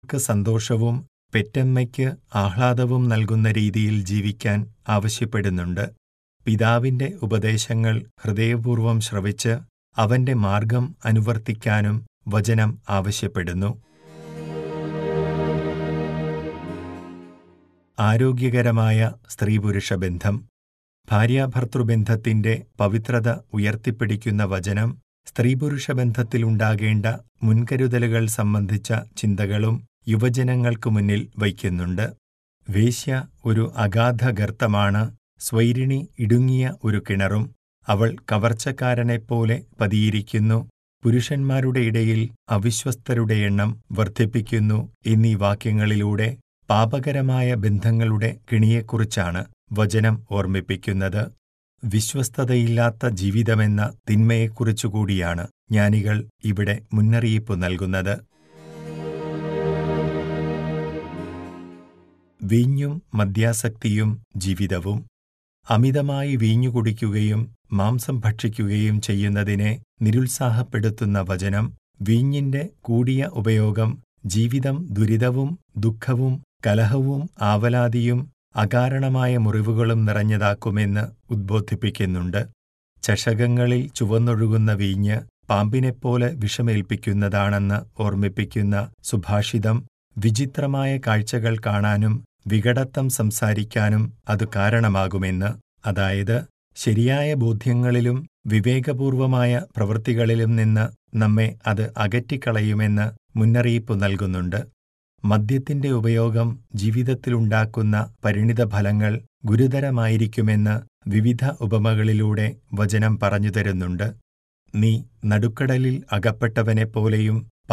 മകൾക്ക് സന്തോഷവും പെറ്റമ്മയ്ക്ക് ആഹ്ലാദവും നൽകുന്ന രീതിയിൽ ജീവിക്കാൻ ആവശ്യപ്പെടുന്നുണ്ട് പിതാവിന്റെ ഉപദേശങ്ങൾ ഹൃദയപൂർവം ശ്രവിച്ച് അവന്റെ മാർഗം അനുവർത്തിക്കാനും വചനം ആവശ്യപ്പെടുന്നു ആരോഗ്യകരമായ സ്ത്രീപുരുഷ ബന്ധം ഭാര്യാഭർത്തൃബന്ധത്തിന്റെ പവിത്രത ഉയർത്തിപ്പിടിക്കുന്ന വചനം സ്ത്രീപുരുഷ ബന്ധത്തിലുണ്ടാകേണ്ട മുൻകരുതലുകൾ സംബന്ധിച്ച ചിന്തകളും യുവജനങ്ങൾക്കു മുന്നിൽ വയ്ക്കുന്നുണ്ട് വേശ്യ ഒരു അഗാധ ഗർത്തമാണ് സ്വൈരിണി ഇടുങ്ങിയ ഒരു കിണറും അവൾ കവർച്ചക്കാരനെപ്പോലെ പതിയിരിക്കുന്നു പുരുഷന്മാരുടെ ഇടയിൽ അവിശ്വസ്തരുടെ എണ്ണം വർദ്ധിപ്പിക്കുന്നു എന്നീ വാക്യങ്ങളിലൂടെ പാപകരമായ ബന്ധങ്ങളുടെ കിണിയെക്കുറിച്ചാണ് വചനം ഓർമ്മിപ്പിക്കുന്നത് വിശ്വസ്തതയില്ലാത്ത ജീവിതമെന്ന തിന്മയെക്കുറിച്ചുകൂടിയാണ് ജ്ഞാനികൾ ഇവിടെ മുന്നറിയിപ്പ് നൽകുന്നത് വീഞ്ഞും മദ്യാസക്തിയും ജീവിതവും അമിതമായി വീഞ്ഞു കുടിക്കുകയും മാംസം ഭക്ഷിക്കുകയും ചെയ്യുന്നതിനെ നിരുത്സാഹപ്പെടുത്തുന്ന വചനം വീഞ്ഞിന്റെ കൂടിയ ഉപയോഗം ജീവിതം ദുരിതവും ദുഃഖവും കലഹവും ആവലാതിയും അകാരണമായ മുറിവുകളും നിറഞ്ഞതാക്കുമെന്ന് ഉദ്ബോധിപ്പിക്കുന്നുണ്ട് ചഷകങ്ങളിൽ ചുവന്നൊഴുകുന്ന വീഞ്ഞ് പാമ്പിനെപ്പോലെ വിഷമേൽപ്പിക്കുന്നതാണെന്ന് ഓർമ്മിപ്പിക്കുന്ന സുഭാഷിതം വിചിത്രമായ കാഴ്ചകൾ കാണാനും വികടത്തം സംസാരിക്കാനും അത് കാരണമാകുമെന്ന് അതായത് ശരിയായ ബോധ്യങ്ങളിലും വിവേകപൂർവമായ പ്രവൃത്തികളിലും നിന്ന് നമ്മെ അത് അകറ്റിക്കളയുമെന്ന് മുന്നറിയിപ്പ് നൽകുന്നുണ്ട് മദ്യത്തിന്റെ ഉപയോഗം ജീവിതത്തിലുണ്ടാക്കുന്ന പരിണിതഫലങ്ങൾ ഗുരുതരമായിരിക്കുമെന്ന് വിവിധ ഉപമകളിലൂടെ വചനം പറഞ്ഞുതരുന്നുണ്ട് നീ നടുക്കടലിൽ അകപ്പെട്ടവനെപ്പോലെയും